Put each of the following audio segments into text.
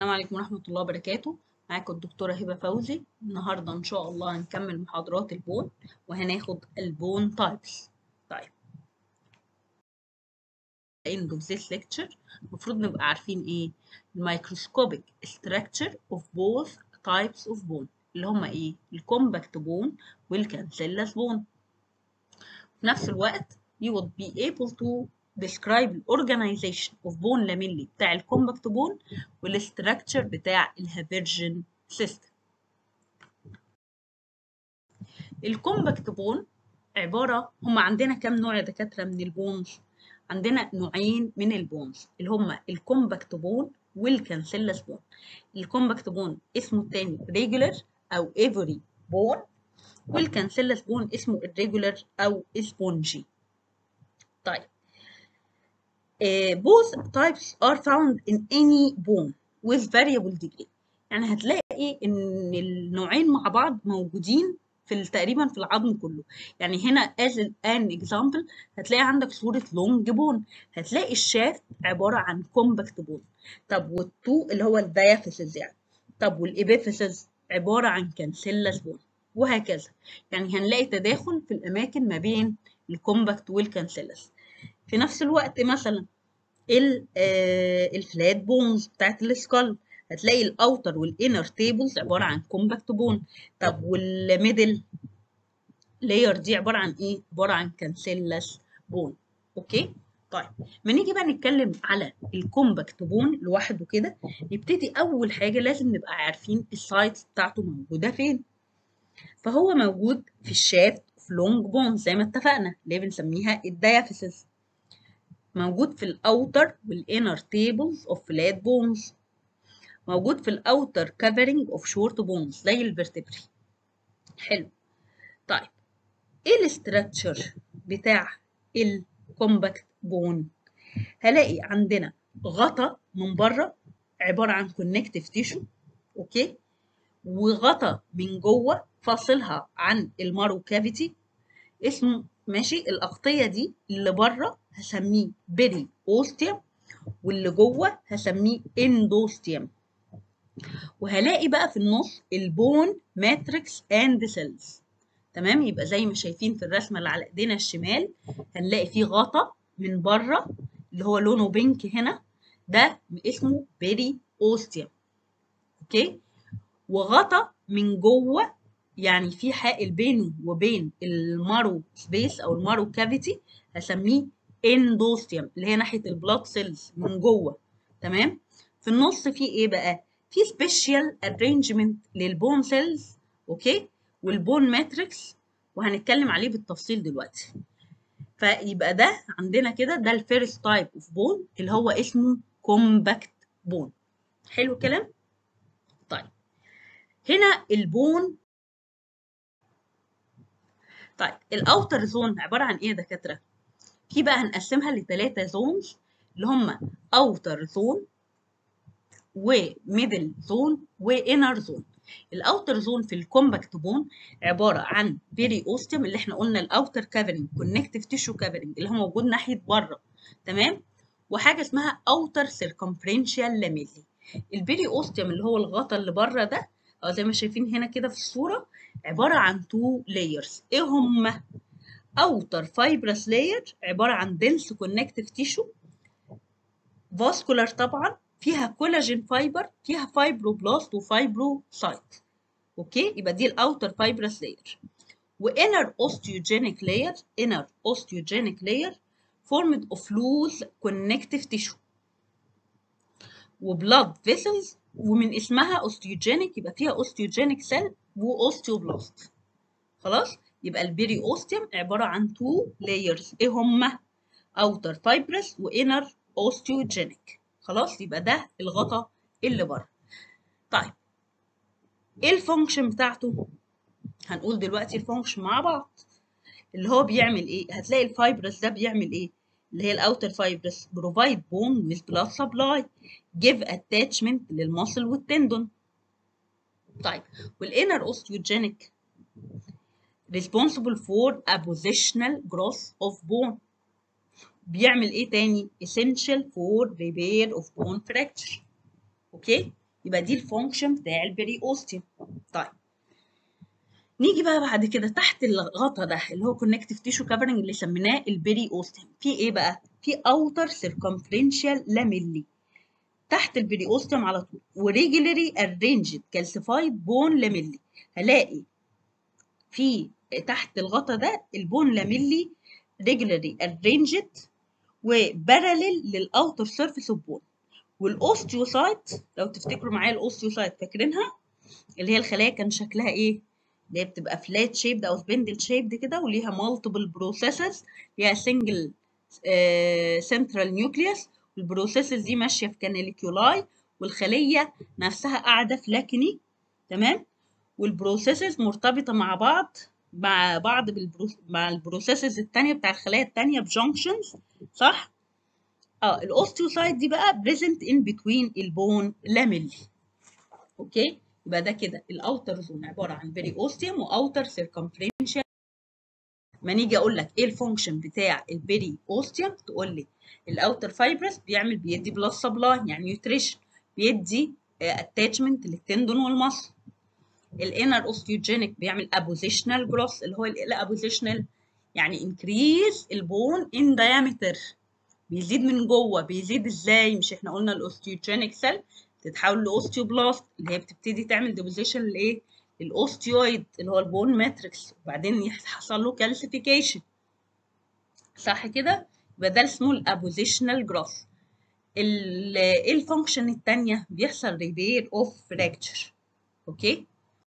السلام عليكم ورحمة الله وبركاته معاكم الدكتورة هبة فوزي النهاردة إن شاء الله هنكمل محاضرات البون وهناخد البون تايبس طيب end of this lecture المفروض نبقى عارفين إيه الميكروسكوبيك structure of both types of bone اللي هما إيه الكومباكت بون والكانسيلاس بون في نفس الوقت you would be able to describe the organization of bone lamellae بتاع الكومباكت بون والستراكشر بتاع الهافيرجن سيستم الكومباكت بون عبارة هم عندنا كم نوع يا دكاترة من البونز عندنا نوعين من البونز اللي هما الكومباكت بون والكانسيلاس بون الكومباكت بون اسمه التاني ريجولر او ايفوري بون والكانسيلاس بون اسمه الريجولر او سبونجي طيب Uh, both types are found in any bone with variable degree يعني هتلاقي ان النوعين مع بعض موجودين في تقريبا في العظم كله يعني هنا as an example هتلاقي عندك صورة لونج بون هتلاقي الشافت عبارة عن كومباكت بون طب والتو اللي هو الديافيسز يعني طب والإبيفيسز عبارة عن كانسيلاس بون وهكذا يعني هنلاقي تداخل في الأماكن ما بين الكومباكت والكانسيلاس في نفس الوقت مثلا الفلات بونز بتاعت السكال هتلاقي الاوتر والانر تيبلز عباره عن كومباكت بون طب والميدل لاير دي عباره عن ايه عباره عن كانسيلاس بون اوكي طيب ما نيجي بقى نتكلم على الكومباكت بون لوحده كده نبتدي اول حاجه لازم نبقى عارفين السايتس بتاعته موجوده فين فهو موجود في الشافت في لونج بون زي ما اتفقنا اللي بنسميها الديافيسز موجود في الاوتر والانر تيبلز اوف فلات بونز موجود في الاوتر كفرنج اوف شورت بونز زي الفرتبري حلو طيب ايه الاستراكشر بتاع الكومباكت بون هلاقي عندنا غطا من بره عباره عن كونكتيف تيشو اوكي وغطا من جوه فاصلها عن المارو كافيتي اسمه ماشي الأغطية دي اللي بره هسميه بيري اوستيوم واللي جوه هسميه اندوستيوم وهلاقي بقى في النص البون ماتريكس اند سيلز تمام يبقى زي ما شايفين في الرسمة اللي على ايدينا الشمال هنلاقي فيه غطا من بره اللي هو لونه بينك هنا ده اسمه بيري اوستيوم اوكي وغطا من جوه يعني في حائل بينه وبين المارو سبيس او المارو كافيتي هسميه اندوستيوم اللي هي ناحيه البلاد سيلز من جوه تمام في النص في ايه بقى في سبيشال ارينجمنت للبون سيلز اوكي والبون ماتريكس وهنتكلم عليه بالتفصيل دلوقتي فيبقى ده عندنا كده ده الفيرست تايب اوف بون اللي هو اسمه كومباكت بون حلو الكلام طيب هنا البون طيب الاوتر زون عباره عن ايه يا دكاتره في بقى هنقسمها لثلاثه زونز اللي هم اوتر زون وميدل زون وانر زون الاوتر زون في الكومباكت بون عباره عن بيري اوستيوم اللي احنا قلنا الاوتر كافرنج كونكتيف تيشو كافرنج اللي هو موجود ناحيه بره تمام وحاجه اسمها اوتر سيركمفرنشال لاميلي البيري اوستيوم اللي هو الغطا اللي بره ده أو زي ما شايفين هنا كده في الصورة عبارة عن تو layers إيه هما؟ outer fibrous layer عبارة عن dense connective tissue vascular طبعا فيها كولاجين فايبر فيها فايبروبلاست وفايبروسايت اوكي يبقى دي الاوتر fibrous layer وinner osteogenic layer inner osteogenic layer formed of loose connective tissue وبلاد vessels ومن اسمها اوستيوجينيك يبقى فيها اوستيوجينيك سيل واوستيوبلاست خلاص يبقى البيري اوستيوم عباره عن تو لايرز ايه هما اوتر فايبرس وانر اوستيوجينيك خلاص يبقى ده الغطا اللي بره طيب ايه الفانكشن بتاعته هنقول دلوقتي الفانكشن مع بعض اللي هو بيعمل ايه هتلاقي الفايبرس ده بيعمل ايه اللي هي الاوتر فايبرس provide bone with blood supply give attachment للمصل والتندون طيب والinner osteogenic responsible for a positional growth of bone بيعمل ايه تاني essential for repair of bone fracture اوكي يبقى دي الفانكشن بتاع البري اوستيوم طيب نيجي بقى بعد كده تحت الغطا ده اللي هو كونكتيف تيشو كفرنج اللي سميناه البري اوستيوم في ايه بقى في اوتر سيركمفرنشال لاميلي تحت البري اوستيوم على طول وريجولاري ارينجد كالسيفايد بون لاميلي هلاقي في تحت الغطا ده البون لاميلي ريجولاري ارينجد وباراليل للاوتر سيرفيس اوف بون والاوستيوسايت لو تفتكروا معايا الاوستيوسايت فاكرينها اللي هي الخلايا كان شكلها ايه اللي هي بتبقى فلات شيبد او سبندل شيبد كده وليها مالتيبل بروسيسز ليها سنجل سنترال نيوكليوس البروسيسز دي ماشيه في كاناليكيولاي والخليه نفسها قاعده في لاكني تمام والبروسيسز مرتبطه مع بعض مع بعض بالبروس... مع البروسيسز التانية بتاع الخلايا التانية بجونكشنز صح؟ اه الاوستيوسايت دي بقى بريزنت ان بتوين البون لاميلي اوكي يبقى ده كده الاوتر زون عباره عن بيري اوستيوم واوتر سيركمفرنشال ما نيجي اقول لك ايه الفانكشن بتاع البيري اوستيوم تقول لي الاوتر فايبرس بيعمل بيدي بلس سبلاي يعني نيوتريشن بيدي اتاتشمنت للتندون والمصل الانر اوستيوجينيك بيعمل ابوزيشنال جروث اللي هو الابوزيشنال يعني انكريز البون ان diameter بيزيد من جوه بيزيد ازاي مش احنا قلنا الاوستيوجينيك سيل بتتحول لاوستيوبلاست اللي هي بتبتدي تعمل ديبوزيشن لايه الاوستيويد اللي هو البون ماتريكس وبعدين يحصل له كالسيفيكيشن صح كده يبقى ده اسمه الابوزيشنال جروث ايه الفانكشن الثانيه بيحصل ريبير اوف فراكتشر اوكي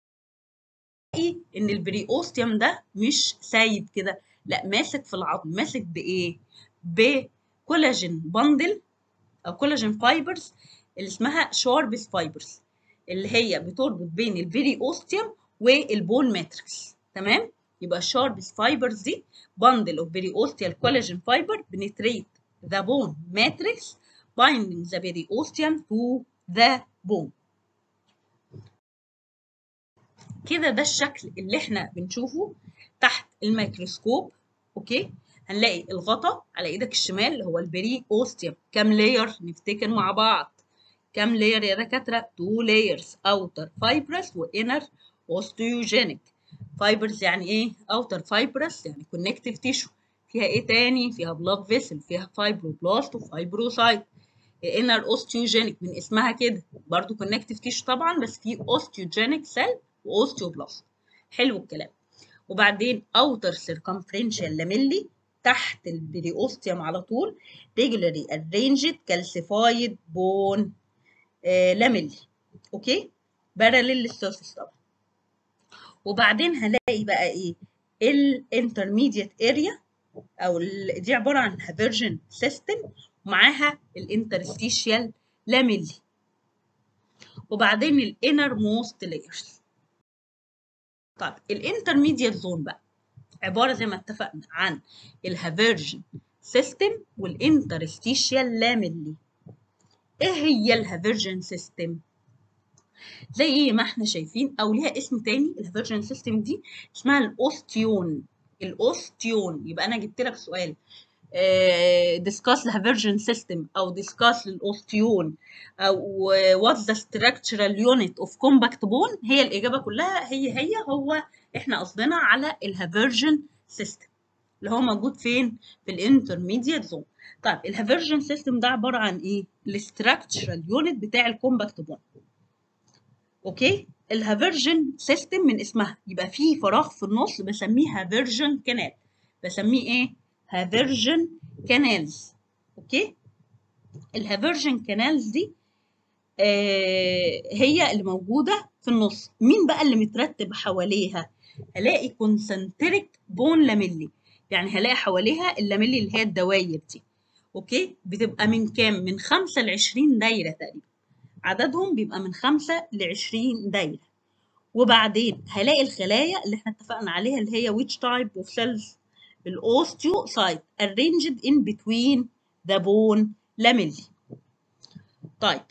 ان البري اوستيوم ده مش سايب كده لا ماسك في العظم ماسك بايه بكولاجين باندل او كولاجين فايبرز اللي اسمها شاربس فايبرز اللي هي بتربط بين البري اوستيوم والبون ماتريكس تمام يبقى الشاربس فايبرز دي باندل اوف بري اوستيال كولاجين فايبر بنتريت ذا بون ماتريكس binding the periosteum to the bone كده ده الشكل اللي احنا بنشوفه تحت الميكروسكوب اوكي هنلاقي الغطا على ايدك الشمال اللي هو البري اوستيوم كام لاير نفتكر مع بعض كام لاير يا دكاتره تو لايرز اوتر فايبرس وانر اوستيوجينيك فايبرز يعني ايه اوتر فايبرس يعني كونكتيف تيشو فيها ايه تاني فيها بلاد فيسل فيها فايبروبلاست وفايبروسايت انر اوستيوجينيك من اسمها كده برضو كونكتيف تيشو طبعا بس في اوستيوجينيك سيل واوستيوبلاست حلو الكلام وبعدين اوتر سيركمفرنشال لاميلي تحت البريوستيوم على طول ريجولاري ارينجد كالسيفايد بون لاميلي اوكي باراليل للسيرفيس طبعا وبعدين هلاقي بقى ايه الانترميديت اريا او دي عباره عن هافيرجن سيستم ومعاها الانترستيشيال لاميلي وبعدين الانر موست لايرز طيب الانترميديت زون بقى عباره زي ما اتفقنا عن الهافيرجن سيستم والانترستيشيال لاميلي ايه هي الهافيرجن سيستم زي ما احنا شايفين او ليها اسم تاني الهافيرجن سيستم دي اسمها الاوستيون الاوستيون يبقى انا جبت لك سؤال ديسكاس الهافيرجن سيستم او ديسكاس للاوستيون او وات ذا structural يونت اوف كومباكت بون هي الاجابه كلها هي هي هو احنا قصدنا على الهافيرجن سيستم اللي هو موجود فين في الانترميديت زون طيب الهافيرجن سيستم ده عباره عن ايه الاستراكشرال يونت بتاع الكومباكت بون اوكي الهافيرجن سيستم من اسمها يبقى فيه فراغ في النص بسميه هافيرجن كانال بسميه ايه هافيرجن كانالز اوكي الهافيرجن كانالز دي آه هي اللي موجوده في النص مين بقى اللي مترتب حواليها هلاقي كونسنتريك بون لاميلي يعني هلاقي حواليها اللاميلي اللي هي الدواير دي اوكي بتبقى من كام من 5 ل 20 دايره تقريبا عددهم بيبقى من 5 ل 20 دايره وبعدين هلاقي الخلايا اللي احنا اتفقنا عليها اللي هي which type of cells الاوستيوسايت arranged in between the bone lamellae طيب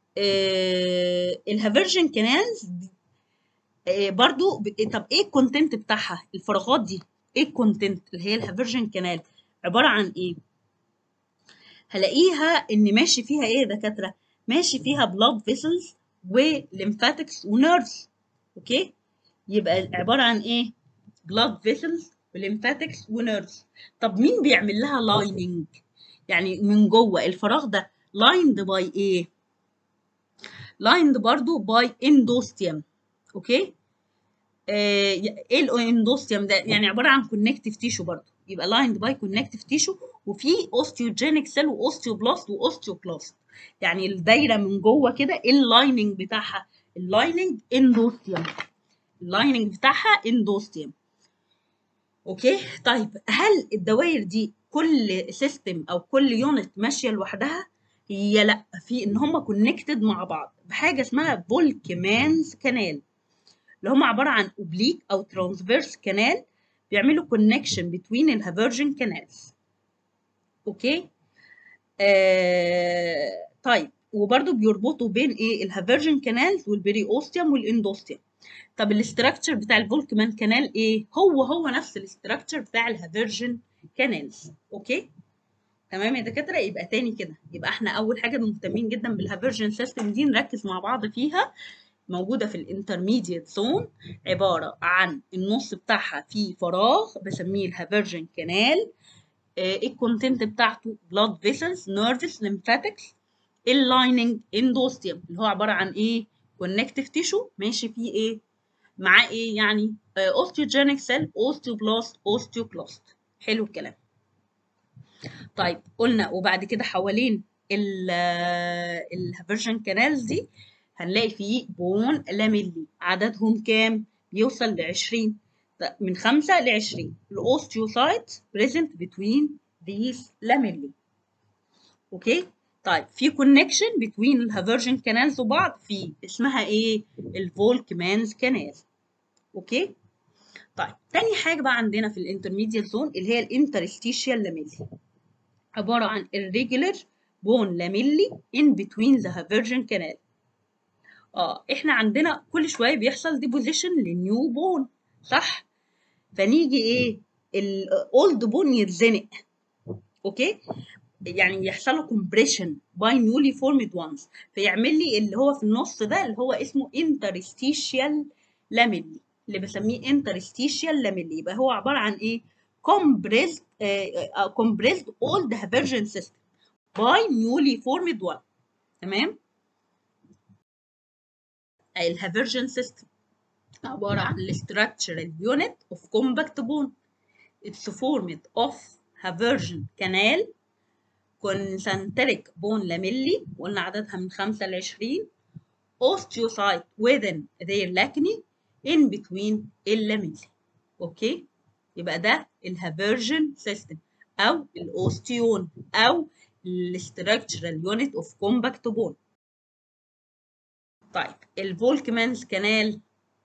آه الهافيرجن كانالز آه برضو طب ايه الكونتنت بتاعها الفراغات دي ايه الكونتنت اللي هي الهافيرجن كانال عباره عن ايه هلاقيها ان ماشي فيها ايه يا دكاتره ماشي فيها بلاد فيسلز وليمفاتكس ونيرفز اوكي يبقى عباره عن ايه blood vessels وليمفاتكس ونيرفز طب مين بيعمل لها لايننج يعني من جوه الفراغ ده lined by ايه lined برضو by endosteum اوكي آه، ايه الاندوستيوم ده يعني عباره عن كونكتيف تيشو برضو يبقى lined by connective tissue وفي osteogenic cell واوستيوبلاست واوستيوكلاست يعني الدايره من جوه كده ايه اللايننج بتاعها اللايننج اندوستيوم اللايننج بتاعها اندوستيوم اوكي طيب هل الدوائر دي كل سيستم او كل يونت ماشيه لوحدها هي لا في ان هم كونكتد مع بعض بحاجه اسمها فولكمانز كانال اللي هم عباره عن اوبليك او ترانسفيرس كانال بيعملوا كونكشن بين الهافرجن كانالز اوكي آه طيب وبرده بيربطوا بين ايه الهافرجن كانالز والبريوستيوم والاندوستيوم طب الاستراكشر بتاع الفولكمان كانال ايه هو هو نفس الاستراكشر بتاع الهافرجن كانالز اوكي تمام يا دكاتره يبقى تاني كده يبقى احنا اول حاجه مهتمين جدا بالهافرجن سيستم دي نركز مع بعض فيها موجوده في الانترميديت زون عباره عن النص بتاعها فيه فراغ بسميه الهافرجن كانال ايه الكونتنت بتاعته بلاد فيسلز نيرفز ليمفاتكس اللايننج اندوستيوم اللي هو عباره عن ايه كونكتيف تيشو ماشي فيه ايه معاه ايه يعني اوستيوجينيك سيل اوستيوبلاست اوستيوكلاست حلو الكلام طيب قلنا وبعد كده حوالين الهافرجن كانالز دي هنلاقي فيه بون لاميلي عددهم كام بيوصل ل 20 من 5 ل 20 الاوستيوسايت present between these lamellae اوكي طيب في كونكشن بين الهافرجن كانالز وبعض في اسمها ايه الفولكمانز كانال اوكي طيب تاني حاجه بقى عندنا في الانترميديال زون اللي هي الانترستيشيال لاميلي عباره عن irregular bone lamellae in between the havergen canal اه احنا عندنا كل شويه بيحصل ديبوزيشن لنيو بون صح فنيجي ايه الاولد بون يتزنق اوكي يعني يحصل له كومبريشن باي نيولي فورمد وانز فيعمل لي اللي هو في النص ده اللي هو اسمه انترستيشيال لاميلي اللي بسميه انترستيشيال لاميلي يبقى هو عباره عن ايه compressed uh, compressed old Haversian system by newly formed one تمام الهافرجن سيستم عبارة عن structural unit of compact bone it's formed of haversion canal concentric bone lamellae قلنا عددها من 5 ل 20 osteocyte within their lacunae in between اللاميلي اوكي يبقى ده الهافرجن سيستم او الاوستيون او الستراكشرال يونت اوف كومباكت بون طيب الفولكمانز كانال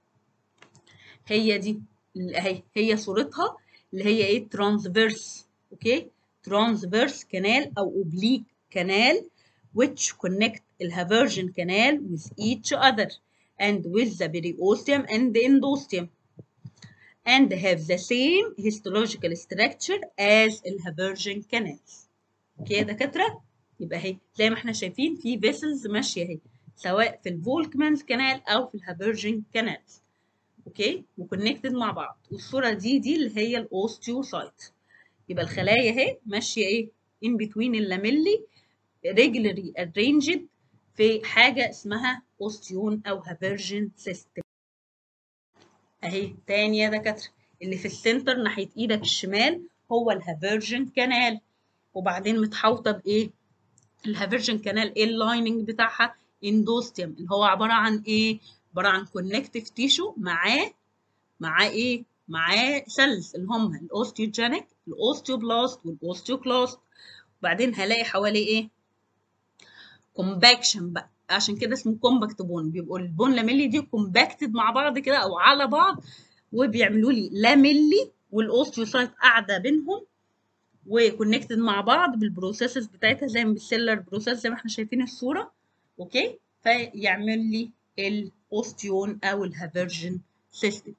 هي دي اهي هي صورتها اللي هي ايه ترانسفيرس اوكي ترانسفيرس كانال او اوبليك كانال which connect الهافرجن canal with each other and with the periosteum and the endosteum and have the same histological structure as الهافرجن canals اوكي يا دكاتره يبقى اهي زي ما احنا شايفين في فيسلز ماشيه اهي سواء في الفولكمانز كانال او في الهافرجن كانالز اوكي وكونكتد مع بعض والصوره دي دي اللي هي الاوستيوسايت يبقى الخلايا اهي ماشيه ايه in between اللاميلي regularly arranged في حاجه اسمها اوستيون او هافرجن سيستم اهي تاني يا دكاتره اللي في السنتر ناحيه ايدك الشمال هو الهافرجن كانال وبعدين متحوطه بايه الهافرجن كانال ايه اللايننج بتاعها اندوستيوم اللي هو عباره عن ايه عباره عن كونكتيف تيشو معاه معاه ايه معاه سيلز اللي هم الاوستيوجينيك الاوستيوبلاست والاوستيوكلاست وبعدين هلاقي حواليه ايه كومباكشن بقى عشان كده اسمه كومباكت بون بيبقوا البون لاميلي دي كومباكتد مع بعض كده او على بعض وبيعملوا لي لاميلي والاوستيوسايت قاعده بينهم وكونكتد مع بعض بالبروسيسز بتاعتها زي بالسيلر بروسيس زي ما احنا شايفين الصوره اوكي فيعمل لي الاوستيون او الهافرجن سيستم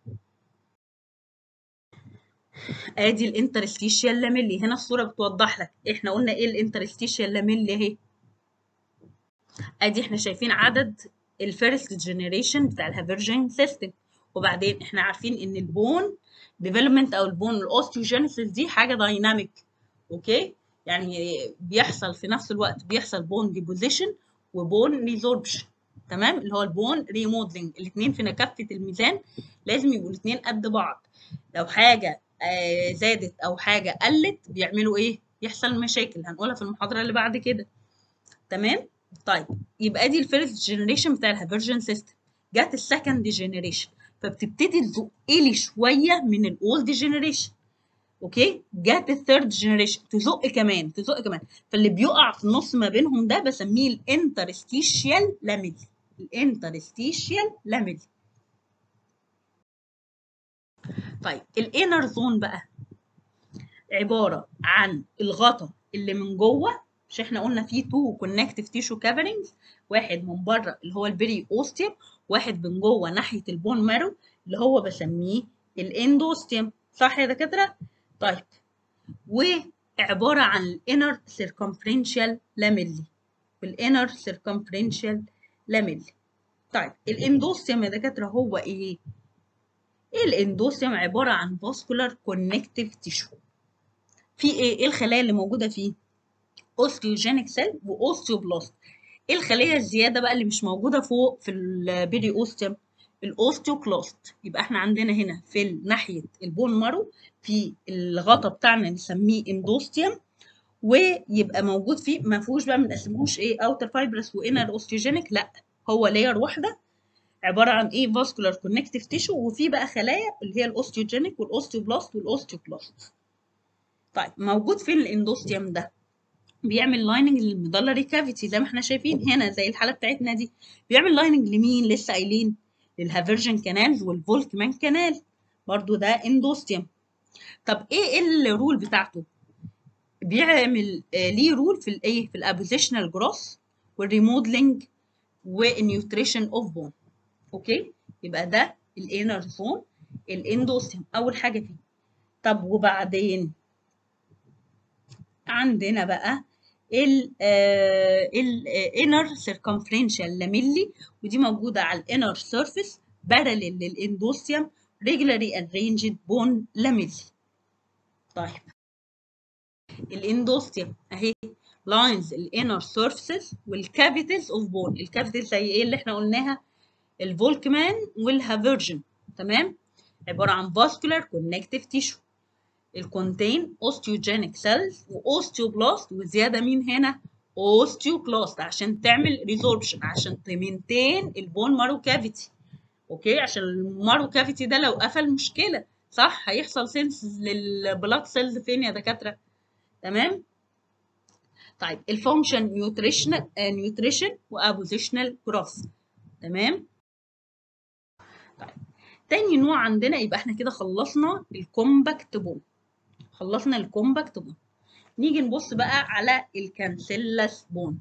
ادي الانترستيشيال لاميلي هنا الصوره بتوضح لك احنا قلنا ايه الانترستيشيال لاميلي اهي ادي احنا شايفين عدد الفيرست جنريشن بتاع الهافرجين سيستم وبعدين احنا عارفين ان البون ديفلوبمنت او البون الاوستيوجينيسيس دي حاجه دايناميك اوكي يعني بيحصل في نفس الوقت بيحصل بون ديبوزيشن وبون ريزوربشن تمام اللي هو البون ريموديلنج الاثنين في كفه الميزان لازم يبقوا الاثنين قد بعض لو حاجه آه زادت او حاجه قلت بيعملوا ايه يحصل مشاكل هنقولها في المحاضره اللي بعد كده تمام طيب يبقى دي الفيرست جنريشن بتاع الهافرجن سيستم جت السكند جنريشن فبتبتدي تزق لي شويه من الاولد جنريشن اوكي جت الثيرد جنريشن تزق كمان تزق كمان فاللي بيقع في النص ما بينهم ده بسميه الانترستيشيال لاميلي الانترستيشيال لاميلي طيب الانر زون بقى عباره عن الغطا اللي من جوه مش احنا قلنا فيه تو كونكتيف تيشو كافرنجز واحد من بره اللي هو البري اوستيوم واحد من جوه ناحيه البون مارو اللي هو بسميه الاندوستيوم صح يا دكاتره طيب وعباره عن الانر سيركمفرنشال لاميلي والانر سيركمفرنشال لاميلي طيب الاندوستيوم يا دكاتره هو ايه ايه الاندوستيوم عباره عن فاسكولار كونكتيف تيشو في ايه ايه الخلايا اللي موجوده فيه اوستيوجينيك سيل واوستيوبلاست ايه الخليه الزياده بقى اللي مش موجوده فوق في البيري اوستيوم الاوستيوكلاست يبقى احنا عندنا هنا في ناحيه البون مارو في الغطا بتاعنا نسميه اندوستيوم ويبقى موجود فيه ما فيهوش بقى ما نقسمهوش ايه اوتر فايبرس وانر اوستيوجينيك لا هو لاير واحده عباره عن ايه فاسكولار كونكتيف تيشو وفي بقى خلايا اللي هي الاوستيوجينيك والاوستيوبلاست والاوستيوكلاست طيب موجود فين الاندوستيوم ده بيعمل لايننج للميدالري كافيتي زي ما احنا شايفين هنا زي الحاله بتاعتنا دي بيعمل لايننج لمين لسه قايلين للهافرجن كانالز والفولكمان كانال برضو ده اندوستيوم طب ايه الرول بتاعته بيعمل آه ليه رول في الايه في الابوزيشنال جروس والريموديلنج والنيوتريشن اوف بون اوكي يبقى ده الانر زون الاندوستيوم اول حاجه فيه طب وبعدين عندنا بقى ال الانر سيركمفرنشال لاميلي ودي موجوده على الانر سيرفيس باراليل للاندوستيوم ريجولاري ارينجد بون لاميلي طيب الاندوستيوم اهي لاينز الانر سيرفيسز والكافيتيز اوف بون الكافيتيز زي ايه اللي احنا قلناها الفولكمان والهافرجن تمام عباره عن فاسكولار كونكتيف تيشو الكونتين اوستيوجينيك سيلز واوستيوبلاست وزياده مين هنا اوستيوكلاست عشان تعمل ريزوربشن عشان تمنتين البون مارو كافيتي اوكي عشان المارو كافيتي ده لو قفل مشكله صح هيحصل سينس للبلاد سيلز فين يا دكاتره تمام طيب الفانكشن نيوتريشن نيوتريشن وابوزيشنال جروث تمام طيب تاني نوع عندنا يبقى احنا كده خلصنا الكومباكت بون خلصنا الكومباكت بون نيجي نبص بقى على الكانسيلاس بون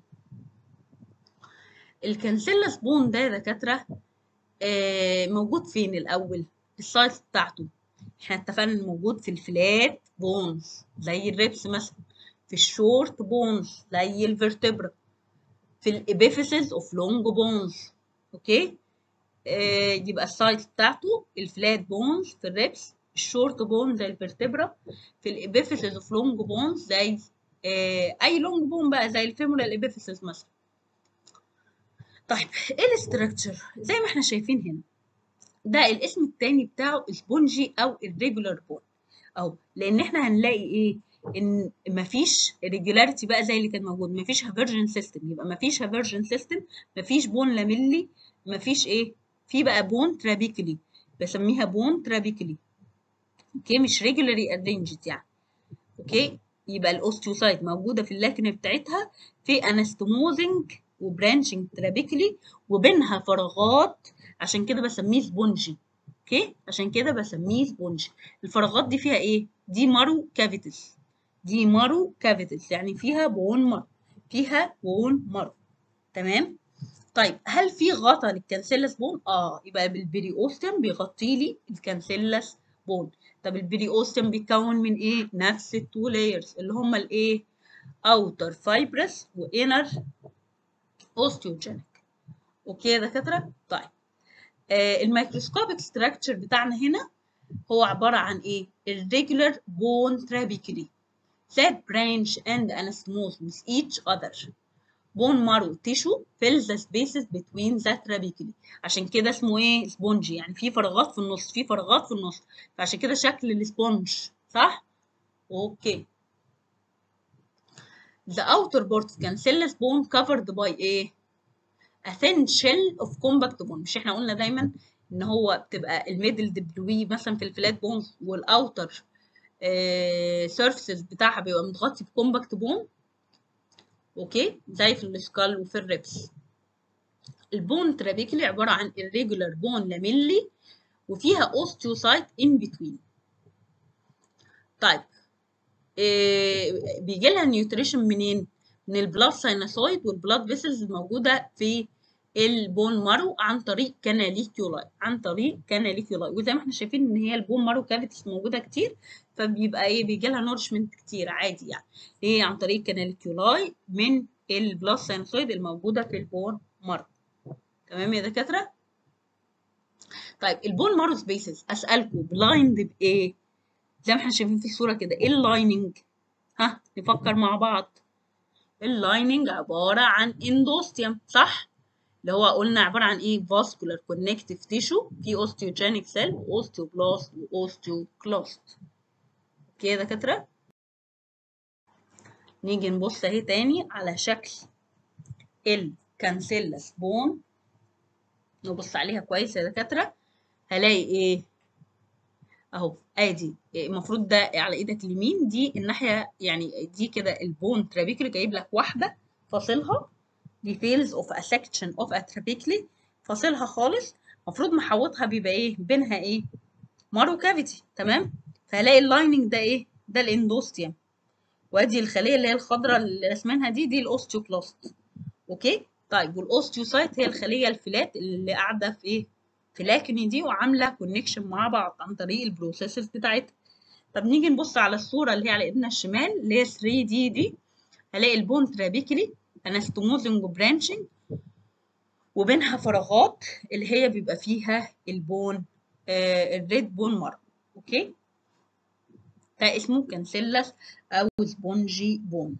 الكانسيلاس بون ده يا دكاتره آه موجود فين الاول السايز بتاعته احنا اتفقنا انه موجود في الفلات بونز زي الريبس مثلا في الشورت بونز زي الفرتبرا في الابيفيسز اوف لونج بونز اوكي آه يبقى السايز بتاعته الفلات بونز في الريبس الشورت بون زي الفرتبرا في الابيفيسز اوف لونج بونز زي آه اي لونج بون بقى زي الفيمورال ابيفيسز مثلا طيب ايه الاستراكشر زي ما احنا شايفين هنا ده الاسم التاني بتاعه سبونجي او الريجولار بون اهو لان احنا هنلاقي ايه ان مفيش ريجولاريتي بقى زي اللي كان موجود مفيش هافرجن سيستم يبقى مفيش هافرجن سيستم مفيش بون لاميلي مفيش ايه في بقى بون ترابيكلي بسميها بون ترابيكلي اوكي مش ريجولاري ارينجد يعني اوكي يبقى الاوستيوسايت موجوده في اللاكنه بتاعتها في انستموزنج وبرانشنج ترابيكلي وبينها فراغات عشان كده بسميه سبونجي اوكي عشان كده بسميه سبونجي الفراغات دي فيها ايه دي مارو كافيتس دي مارو كافيتس يعني فيها بون مارو فيها بون مارو تمام طيب هل في غطا للكانسيلاس بون اه يبقى البريوستم بيغطي لي الكانسيلاس بون طب البريوستم بيتكون من ايه نفس التو لايرز اللي هما الايه اوتر فايبرس وانر اوستيوجينيك اوكي يا دكاتره طيب آه الميكروسكوبيك ستراكشر بتاعنا هنا هو عباره عن ايه irregular bone trabeculae that branch and anastomose with each other bone marrow tissue fills the spaces between the trabeculae عشان كده اسمه ايه سبونجي يعني في فراغات في النص في فراغات في النص فعشان كده شكل السبونج صح اوكي the outer part cancellous bone covered by ايه a thin shell of compact bone مش احنا قلنا دايما ان هو بتبقى الميدل دبلوي مثلا في الفلات بونز والاوتر سيرفيسز بتاعها بيبقى متغطي بكومباكت بون اوكي زي في السكال وفي الريبس البون ترابيكلي عباره عن irregular بون لاميلي وفيها اوستيوسايت ان بتوين طيب إيه بيجي لها نيوتريشن منين من البلاد ساينوسويد والبلاد فيسلز الموجوده في البون مارو عن طريق كاناليكيولاي عن طريق كاناليكيولاي وزي ما احنا شايفين ان هي البون مارو كافيتيز موجوده كتير فبيبقى ايه بيجي لها نورشمنت كتير عادي يعني ايه عن طريق كاناليكيولاي من البلاد ساينوسويد الموجوده في البون مارو تمام يا دكاتره طيب البون مارو سبيسز اسالكم بلايند بايه زي ما احنا شايفين في الصوره كده ايه اللايننج ها نفكر مع بعض اللايننج عباره عن اندوستيوم صح اللي هو قلنا عباره عن ايه vascular connective tissue في osteogenic cell واوستيوبلاست واوستيوكلاست اوكي يا دكاتره نيجي نبص اهي تاني على شكل الكانسيلاس بون نبص عليها كويس يا دكاتره هلاقي ايه اهو ادي المفروض ده على ايدك اليمين دي الناحيه يعني دي كده البون ترابيكلي جايب لك واحده فاصلها details of a section of a trabeculae فاصلها خالص المفروض محوطها بيبقى ايه بينها ايه مارو كافيتي تمام فهلاقي اللايننج ده ايه ده الاندوستيوم وادي الخليه اللي هي الخضراء اللي رسمينها دي دي الاوستيوكلاست اوكي طيب والاوستيوسايت هي الخليه الفلات اللي قاعده في ايه في لاكني دي وعامله كونكشن مع بعض عن طريق البروسيسز بتاعتها طب نيجي نبص على الصوره اللي هي على ايدنا الشمال اللي هي 3 دي دي هلاقي البون ترابيكلي انستوموزنج وبرانشنج وبينها فراغات اللي هي بيبقى فيها البون آه الريد بون مارو اوكي ده اسمه كانسيلاس او سبونجي بون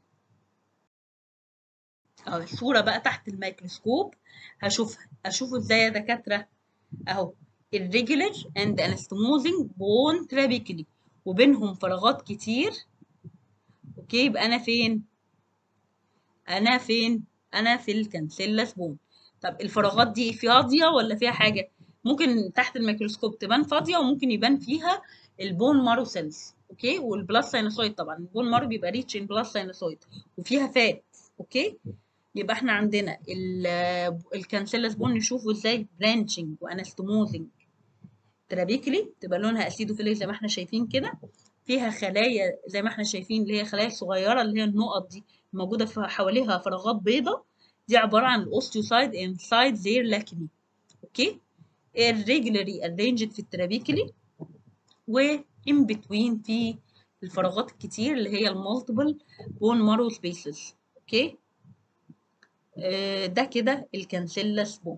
اه الصورة بقى تحت الميكروسكوب هشوفها اشوفه ازاي يا دكاترة اهو irregular and anastomosing bone trabeculae وبينهم فراغات كتير اوكي يبقى انا فين انا فين انا في الكانسيلاس بون طب الفراغات دي فاضيه ولا فيها حاجه ممكن تحت الميكروسكوب تبان فاضيه وممكن يبان فيها البون مارو سيلز اوكي والبلاس ساينوسويد طبعا البون مارو بيبقى ريتش ان بلاس ساينوسويد وفيها فات اوكي يبقى احنا عندنا الكانسيلاس بون نشوفه ازاي برانشنج وانستوموزنج ترابيكلي تبقى لونها اسيدوفيليك زي ما احنا شايفين كده فيها خلايا زي ما احنا شايفين اللي هي خلايا صغيره اللي هي النقط دي موجوده في حواليها فراغات بيضاء دي عباره عن الاوستيوسايد انسايد زير لاكني اوكي irregularly arranged في الترابيكلي و in between في الفراغات الكتير اللي هي المالتيبل بون مارو سبيسز اوكي آه ده كده الكانسيلاس بون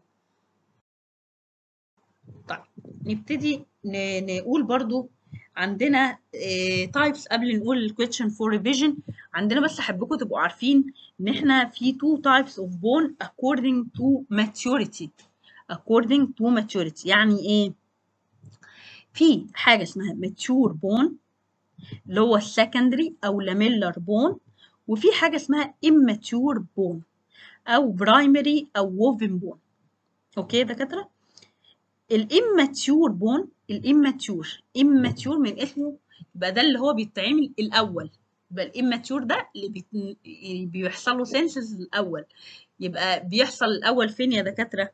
طيب نبتدي نقول برضو عندنا تايبس قبل نقول الكويشن فور ريفيجن عندنا بس احبكم تبقوا عارفين ان احنا في تو تايبس اوف بون according to maturity according to maturity يعني ايه في حاجه اسمها mature bone اللي هو السكندري او لاميلر بون وفي حاجه اسمها immature bone او برايمري او ووفن بون اوكي يا دكاتره الاماتيور بون الاماتيور اماتيور من اسمه يبقى ده اللي هو بيتعمل الاول يبقى الاماتيور ده اللي بيت... بيحصل له سينسز الاول يبقى بيحصل الاول فين يا دكاتره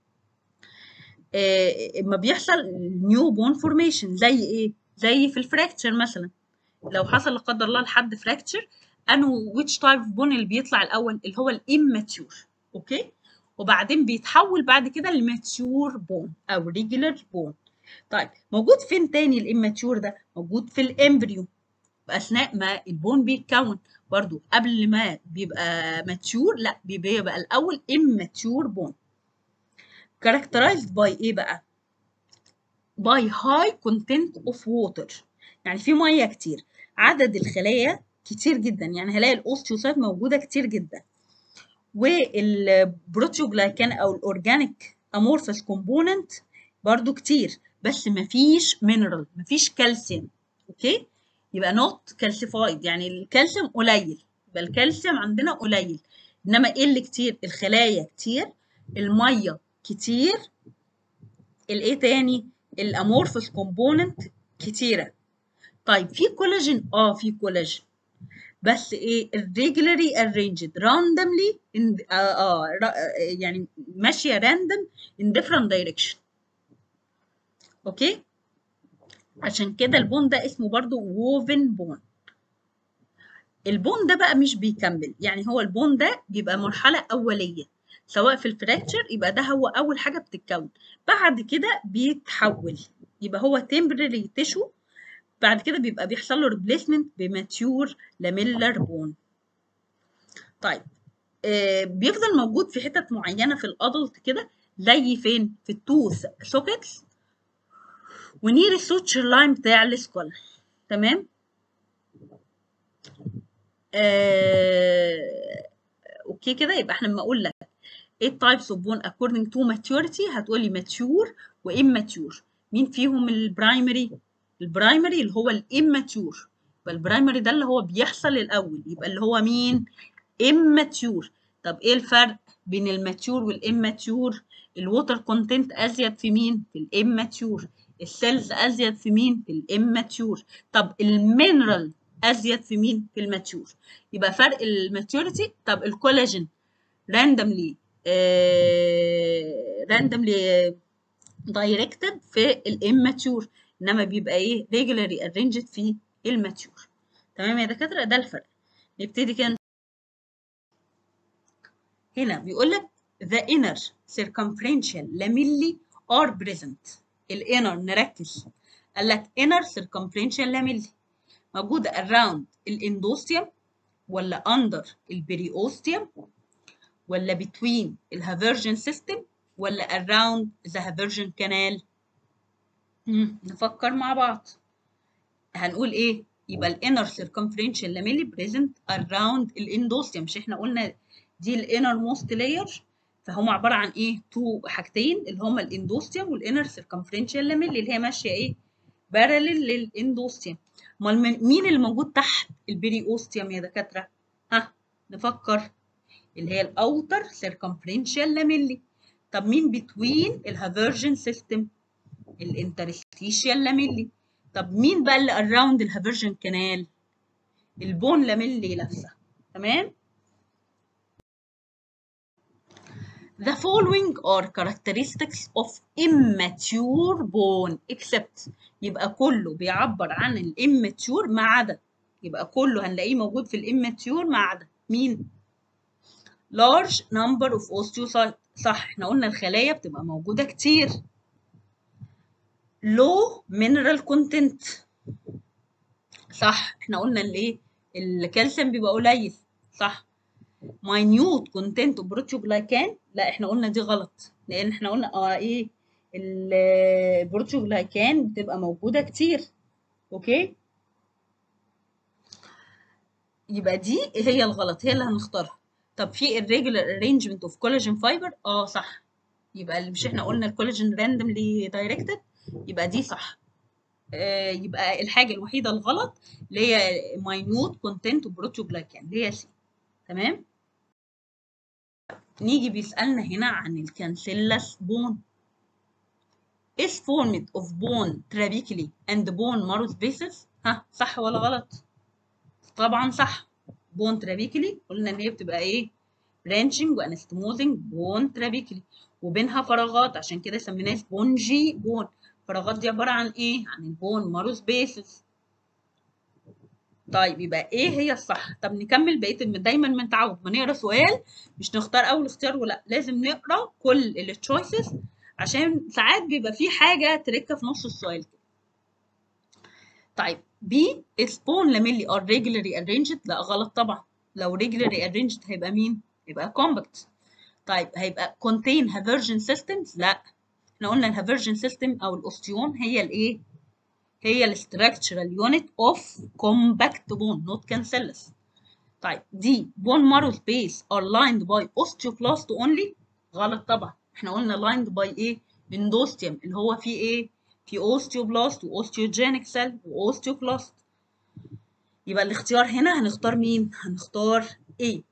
اما آه بيحصل نيو بون فورميشن زي ايه زي في الفراكتشر مثلا لو حصل لا قدر الله لحد فراكتشر انو ويتش تايب بون اللي بيطلع الاول اللي هو الاماتيور اوكي وبعدين بيتحول بعد كده لماتيور بون او ريجولار بون طيب موجود فين تاني الاماتيور ده موجود في الامبريو اثناء ما البون بيتكون برضو قبل ما بيبقى ماتيور لا بيبقى الاول اماتيور بون characterized by ايه بقى by high content of water يعني في ميه كتير عدد الخلايا كتير جدا يعني هلاقي الاوستيوسايت موجوده كتير جدا والبروتيوجلايكان او الاورجانيك امورفس كومبوننت برضو كتير بس مفيش مينرال مفيش كالسيوم اوكي يبقى نوت كالسيفايد يعني الكالسيوم قليل يبقى الكالسيوم عندنا قليل انما ايه اللي كتير الخلايا كتير الميه كتير الايه تاني الامورفس كومبوننت كتيره طيب في كولاجين اه في كولاجين بس ايه irregularly arranged randomly in اه, آه يعني ماشيه random in different direction اوكي عشان كده البون ده اسمه برضو woven بون البون ده بقى مش بيكمل يعني هو البون ده بيبقى مرحله اوليه سواء في الفراكتشر يبقى ده هو اول حاجه بتتكون بعد كده بيتحول يبقى هو temporary tissue بعد كده بيبقى بيحصل له ريبليسمنت بماتيور لاميلر بون طيب آه بيفضل موجود في حتت معينه في الادلت كده زي فين في التوث سوكيتس ونير السوتشر لاين بتاع السكول تمام آه اوكي كده يبقى احنا لما اقول لك ايه types of bone according to maturity هتقولي mature و immature مين فيهم البرايمري البرايمري اللي هو الاماتيور يبقى البرايمري ده اللي هو بيحصل الاول يبقى اللي هو مين اماتيور طب ايه الفرق بين الماتيور والاماتيور الووتر كونتنت ازيد في مين في الاماتيور السيلز ازيد في مين في الاماتيور طب المينرال ازيد في مين في الماتيور يبقى فرق الماتيوريتي طب الكولاجين راندوملي راندوملي دايركتد في الاماتيور انما بيبقى ايه regularly arranged في الماتيور تمام يا دكاتره ده الفرق نبتدي كده هنا بيقول لك the inner circumferential lamellae are present الانر نركز قال لك inner circumferential lamellae موجوده around الاندوستيوم ولا under البريوستيوم ولا between الهافيرجن سيستم ولا around the هافيرجن canal نفكر مع بعض هنقول ايه يبقى الانر circumferential lamellae present around الاندوستيوم مش احنا قلنا دي الانر موست لاير فهم عباره عن ايه تو حاجتين اللي هما الاندوستيوم والانر circumferential lamellae اللي هي ماشيه ايه بارلل للاندوستيوم امال مين اللي موجود تحت البريوستيوم يا دكاتره ها نفكر اللي هي الاوتر circumferential lamellae طب مين بتوين الهافيرجن سيستم الانترستيشيال لاميلي طب مين بقى اللي اراوند الهافيرجن كانال البون لاميلي نفسها تمام The following are characteristics of immature bone except يبقى كله بيعبر عن الاماتيور ما عدا يبقى كله هنلاقيه موجود في الاماتيور ما عدا مين large number of osteocytes صح احنا قلنا الخلايا بتبقى موجودة كتير low mineral content صح احنا قلنا الايه الكالسيوم بيبقى قليل صح minute content of بروتيوجلايكان لا احنا قلنا دي غلط لان احنا قلنا اه ايه البروتيوجلايكان بتبقى موجوده كتير اوكي يبقى دي هي الغلط هي اللي هنختارها طب في irregular arrangement of collagen fiber اه صح يبقى مش احنا قلنا الكولاجين randomly directed يبقى دي صح آه يبقى الحاجة الوحيدة الغلط اللي هي minute content بروتوجلايكان اللي هي سي تمام نيجي بيسألنا هنا عن الكانسيلاس بون is formed of bone trabeculae and bone marrow spaces ها صح ولا غلط طبعا صح bone trabeculae قلنا ان هي بتبقى ايه branching وانستموزنج بون trabeculae وبينها فراغات عشان كده سميناها سبونجي بون الفراغات دي عباره عن ايه عن البون مارو سبيسز طيب يبقى ايه هي الصح طب نكمل بقيه دايما ما نتعود ما نقرا سؤال مش نختار اول اختيار ولا لازم نقرا كل التشويسز عشان ساعات بيبقى في حاجه تركه في نص السؤال كده طيب بي سبون لاميلي ار ريجولاري ارينجد لا غلط طبعا لو ريجولاري ارينجد هيبقى مين يبقى كومباكت طيب هيبقى contain Haversian systems لا احنا قلنا الهافيرجن سيستم او الاوستيون هي الايه هي الاستراكشرال يونت اوف كومباكت بون نوت كانسيلس طيب دي بون مارو سبيس ار لايند باي اوستيوبلاست اونلي غلط طبعا احنا قلنا لايند باي ايه اندوستيوم اللي هو فيه ايه في اوستيوبلاست واوستيوجينيك سيل واوستيوكلاست يبقى الاختيار هنا هنختار مين هنختار ايه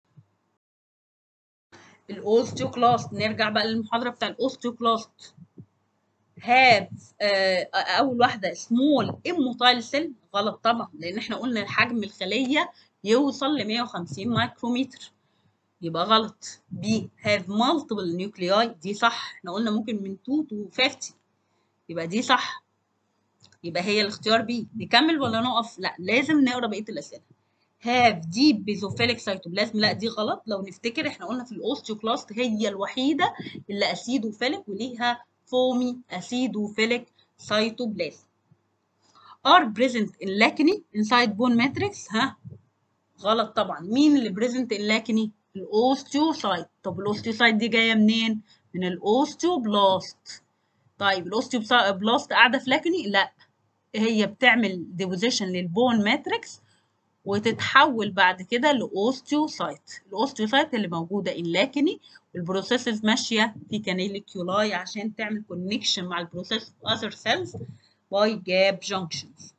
الاوستيوكلاست نرجع بقى للمحاضره بتاع الاوستيوكلاست هاف آه اول واحده سمول اموتايل سيل غلط طبعا لان احنا قلنا حجم الخليه يوصل ل 150 مايكرومتر يبقى غلط بي هاف مالتيبل نيوكلياي دي صح احنا قلنا ممكن من 2 تو 50 يبقى دي صح يبقى هي الاختيار بي نكمل ولا نقف لا لازم نقرا بقيه الاسئله هاف ديب بيزوفيليك سايتوبلازم لا دي غلط لو نفتكر احنا قلنا في الاوستيوكلاست هي الوحيده اللي اسيدوفيليك وليها فومي اسيدوفيليك سايتوبلازم are present in lacunae inside bone matrix ها غلط طبعا مين اللي present in lacunae الاوستيوسايت طب الاوستيوسايت دي جايه منين من الاوستيوبلاست طيب الاوستيوبلاست قاعده في لاكني لا هي بتعمل ديبوزيشن للبون ماتريكس وتتحول بعد كده لاوستيوسايت الاوستيوسايت اللي موجوده ان لاكني والبروسيسز ماشيه في كانيليكيولاي عشان تعمل كونكشن مع البروسيس اذر سيلز باي جاب جانكشنز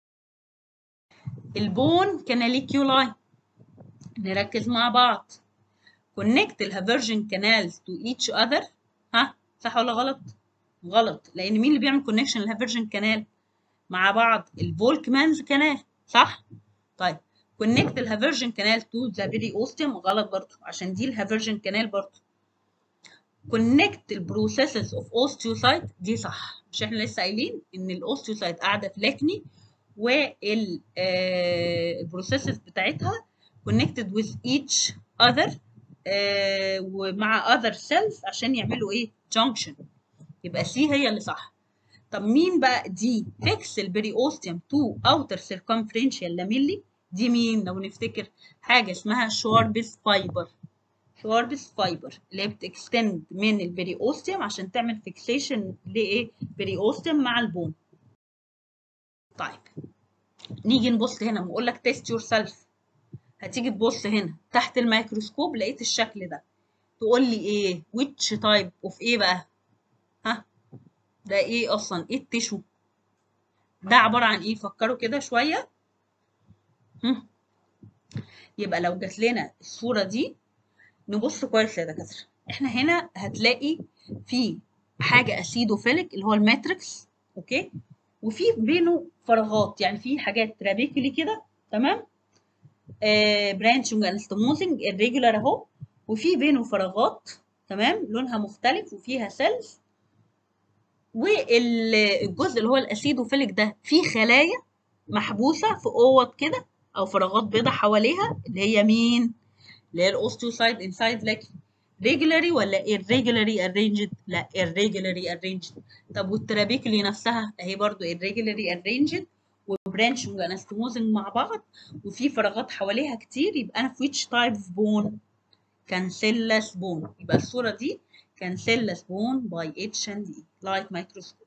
البون كانيليكيولاي نركز مع بعض connect الهافيرجن canals to each other ها صح ولا غلط غلط لان مين اللي بيعمل كونكشن للهافيرجن كانال مع بعض الفولكمانز كانال صح طيب كونكت الهافيرجن كانال تو ذا بيري اوستيوم غلط برضه عشان دي الهافيرجن كانال برضه كونكت البروسيسز اوف اوستيوسايت دي صح مش احنا لسه قايلين ان الاوستيوسايت قاعده في لاكني وال البروسيسز بتاعتها connected with each other آه ومع other cells عشان يعملوا ايه junction يبقى سي هي اللي صح طب مين بقى دي فيكس البري اوستيوم تو اوتر سيركمفرنشال لاميلي دي مين لو نفتكر حاجه اسمها شواربس فايبر شواربس فايبر اللي هي بتكستند من البري اوستيوم عشان تعمل فيكسيشن لايه بري اوستيوم مع البون طيب نيجي نبص هنا بقول لك تيست يور سيلف هتيجي تبص هنا تحت الميكروسكوب لقيت الشكل ده تقول لي ايه which type of ايه بقى ها ده ايه اصلا ايه التشو ده عبارة عن ايه فكروا كده شوية هم. يبقى لو جات لنا الصورة دي نبص كويس يا دكاترة احنا هنا هتلاقي في حاجة اسيدوفيليك اللي هو الماتريكس اوكي وفي بينه فراغات يعني في حاجات ترابيكلي كده تمام آه برانشنج انستموزنج الريجولار اهو وفي بينه فراغات تمام لونها مختلف وفيها سيلز والجزء اللي هو الاسيدوفيليك ده فيه خلايا محبوسه في اوض كده او فراغات بيضاء حواليها اللي هي مين اللي هي الاوستيوسايد انسايد لك ريجولاري ولا irregularly arranged لا irregularly arranged طب والترابيكلي نفسها اهي برضو irregularly arranged وبرانشنج انستموزنج مع بعض وفي فراغات حواليها كتير يبقى انا في which type of bone كانسيلاس بون يبقى الصوره دي كانسيلاس بون باي اتش اند اي لايت مايكروسكوب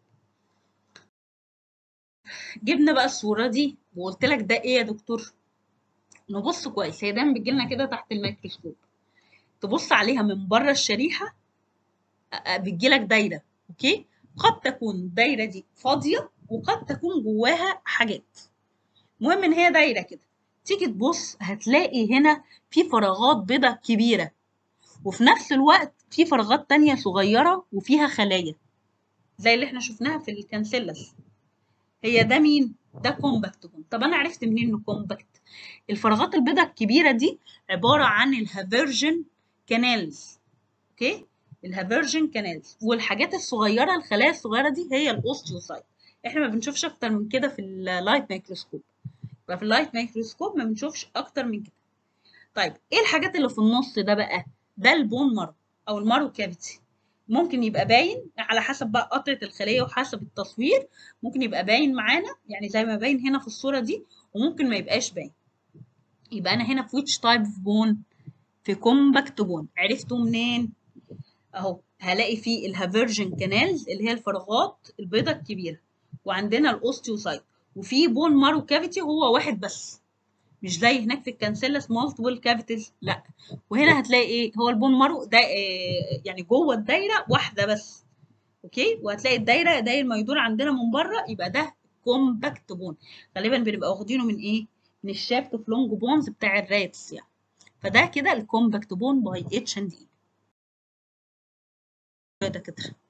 جبنا بقى الصوره دي وقلت لك ده ايه يا دكتور نبص كويس هي دايما بتجي لنا كده تحت الميكروسكوب تبص عليها من بره الشريحه بتجي لك دايره اوكي قد تكون الدايره دي فاضيه وقد تكون جواها حاجات المهم ان هي دايره كده تيجي تبص هتلاقي هنا في فراغات بيضة كبيرة وفي نفس الوقت في فراغات تانية صغيرة وفيها خلايا زي اللي احنا شفناها في الكانسيلاس هي ده مين؟ ده كومباكت بون طب انا عرفت منين انه كومباكت الفراغات البيضاء الكبيرة دي عبارة عن الهافيرجن كانالز اوكي الهافيرجن كانالز والحاجات الصغيرة الخلايا الصغيرة دي هي الاوستيوسايت احنا ما بنشوفش اكتر من كده في اللايت مايكروسكوب يبقى في اللايت مايكروسكوب ما بنشوفش اكتر من كده طيب ايه الحاجات اللي في النص ده بقى ده البون مارو او المارو كافيتي ممكن يبقى باين على حسب بقى قطعة الخلية وحسب التصوير ممكن يبقى باين معانا يعني زي ما باين هنا في الصورة دي وممكن ما يبقاش باين يبقى انا هنا في which type of bone في كومباكت بون عرفتوا منين اهو هلاقي فيه الهافيرجن كانالز اللي هي الفراغات البيضة الكبيرة وعندنا الاوستيوسايت وفي بون مارو كافيتي هو واحد بس مش زي هناك في الكانسيلاس مالتيبل كافيتيز لا وهنا هتلاقي ايه هو البون مارو ده إيه يعني جوه الدايره واحده بس اوكي وهتلاقي الدايره داير ما يدور عندنا من بره يبقى ده كومباكت بون غالبا بنبقى واخدينه من ايه من الشافت فلونج بونز بتاع الراتس يعني فده كده الكومباكت بون باي اتش اند اي ده كده